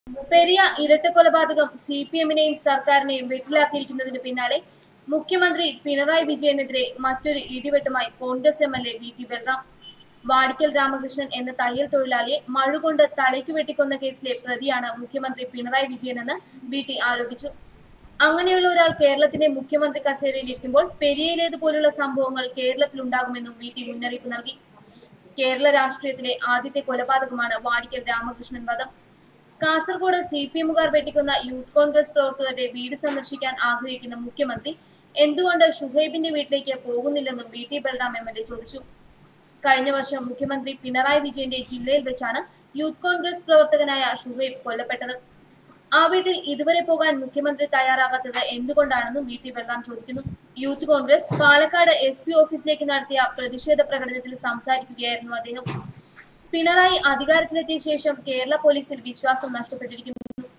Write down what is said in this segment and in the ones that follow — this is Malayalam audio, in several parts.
പെരിയ ഇരട്ടക്കൊലപാതകം സി പി എമ്മിനെയും സർക്കാരിനെയും വെട്ടിലാക്കിയിരിക്കുന്നതിന് പിന്നാലെ മുഖ്യമന്ത്രി പിണറായി വിജയനെതിരെ മറ്റൊരു ഇടിവെട്ടുമായി Congress M L A V T Balram Vadikkal Ramakrishnan എന്ന തയ്യൽ തൊഴിലാളിയെ മഴുകൊണ്ട് തലയ്ക്ക് വെട്ടിക്കൊന്ന കേസിലെ പ്രതിയാണ് മുഖ്യമന്ത്രി പിണറായി വിജയനെന്ന് വി ടി ആരോപിച്ചു അങ്ങനെയുള്ള ഒരാൾ കേരളത്തിന്റെ മുഖ്യമന്ത്രി കസേരയിൽ ഇരിക്കുമ്പോൾ പെരിയയിലേതുപോലുള്ള സംഭവങ്ങൾ കേരളത്തിൽ ഉണ്ടാകുമെന്നും വി ടി മുന്നറിയിപ്പ് നൽകി കേരള രാഷ്ട്രീയത്തിലെ ആദ്യത്തെ കൊലപാതകമാണ് വാടിക്കൽ രാമകൃഷ്ണൻ വധം കാസർഗോഡ് സി പി എമ്മുകാർ വെട്ടിക്കുന്ന യൂത്ത് കോൺഗ്രസ് പ്രവർത്തകരുടെ വീട് സന്ദർശിക്കാൻ ആഗ്രഹിക്കുന്ന മുഖ്യമന്ത്രി എന്തുകൊണ്ട് ഷുഹൈബിന്റെ വീട്ടിലേക്ക് പോകുന്നില്ലെന്നും V T Balram M L A ചോദിച്ചു കഴിഞ്ഞ വർഷം മുഖ്യമന്ത്രി പിണറായി വിജയന്റെ ജില്ലയിൽ വെച്ചാണ് യൂത്ത് കോൺഗ്രസ് പ്രവർത്തകനായ ഷുഹൈബ് കൊല്ലപ്പെട്ടത് ആ വീട്ടിൽ ഇതുവരെ പോകാൻ മുഖ്യമന്ത്രി തയ്യാറാകാത്തത് എന്തുകൊണ്ടാണെന്നും വി ടി ബൽറാം ചോദിക്കുന്നു youth Congress Palakkad S P ഓഫീസിലേക്ക് നടത്തിയ പ്രതിഷേധ പ്രകടനത്തിൽ സംസാരിക്കുകയായിരുന്നു അദ്ദേഹം പിണറായി അധികാരത്തിലെത്തിയ ശേഷം കേരള പോലീസിൽ വിശ്വാസം നഷ്ടപ്പെട്ടിരിക്കുന്നു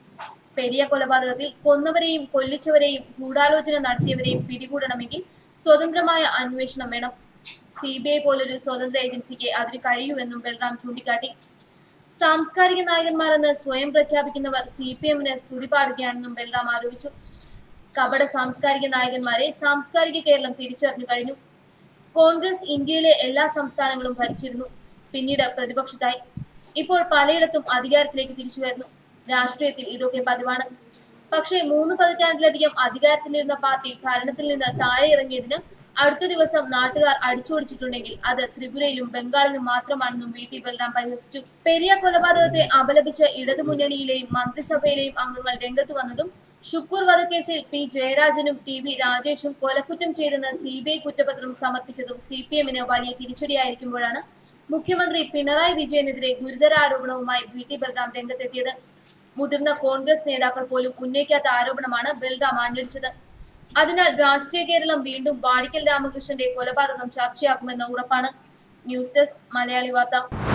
പെരിയ കൊലപാതകത്തിൽ കൊന്നവരെയും കൊല്ലിച്ചവരെയും ഗൂഢാലോചന നടത്തിയവരെയും പിടികൂടണമെങ്കിൽ സ്വതന്ത്രമായ അന്വേഷണം വേണം സി ബി ഐ പോലൊരു സ്വതന്ത്ര ഏജൻസിക്ക് അതിന് കഴിയുമെന്നും ബൽറാം ചൂണ്ടിക്കാട്ടി സാംസ്കാരിക നായകന്മാരെന്ന് സ്വയം പ്രഖ്യാപിക്കുന്നവർ സി പി എമ്മിന് സ്തുതി പാടുകയാണെന്നും ബൽറാം ആരോപിച്ചു കപട സാംസ്കാരിക നായകന്മാരെ സാംസ്കാരിക കേരളം തിരിച്ചറിഞ്ഞു കഴിഞ്ഞു കോൺഗ്രസ് ഇന്ത്യയിലെ എല്ലാ സംസ്ഥാനങ്ങളും ഭരിച്ചിരുന്നു പിന്നീട് പ്രതിപക്ഷത്തായി ഇപ്പോൾ പലയിടത്തും അധികാരത്തിലേക്ക് തിരിച്ചു വരുന്നു രാഷ്ട്രീയത്തിൽ ഇതൊക്കെ പതിവാണ് പക്ഷേ മൂന്ന് പതിറ്റാണ്ടിലധികം അധികാരത്തിലിരുന്ന പാർട്ടി ഭരണത്തിൽ നിന്ന് താഴെ ഇറങ്ങിയതിന് അടുത്ത ദിവസം നാട്ടുകാർ അടിച്ചോടിച്ചിട്ടുണ്ടെങ്കിൽ അത് ത്രിപുരയിലും ബംഗാളിലും മാത്രമാണെന്നും വി ടി ബൽറാം പരിഹസിച്ചു പെരിയ കൊലപാതകത്തെ അപലപിച്ച് ഇടതുമുന്നണിയിലെയും മന്ത്രിസഭയിലെയും അംഗങ്ങൾ രംഗത്ത് വന്നതും ഷുക്കൂർ വധക്കേസിൽ പി ജയരാജനും ടി വി രാജേഷും കൊലക്കുറ്റം ചെയ്തെന്ന് സി ബി ഐ കുറ്റപത്രം സമർപ്പിച്ചതും സി പി എമ്മിന് വലിയ തിരിച്ചടിയായിരിക്കുമ്പോഴാണ് മുഖ്യമന്ത്രി പിണറായി വിജയനെതിരെ ഗുരുതര ആരോപണവുമായി വി ടി ബൽറാം രംഗത്തെത്തിയത് മുതിർന്ന കോൺഗ്രസ് നേതാക്കൾ പോലും ഉന്നയിക്കാത്ത ആരോപണമാണ് ബൽറാം ആഞ്ഞടിച്ചത് അതിനാൽ രാഷ്ട്രീയ കേരളം വീണ്ടും വാടിക്കൽ രാമകൃഷ്ണന്റെ കൊലപാതകം ചർച്ചയാക്കുമെന്ന് ഉറപ്പാണ് ന്യൂസ് ഡെസ്ക് മലയാളി വാർത്ത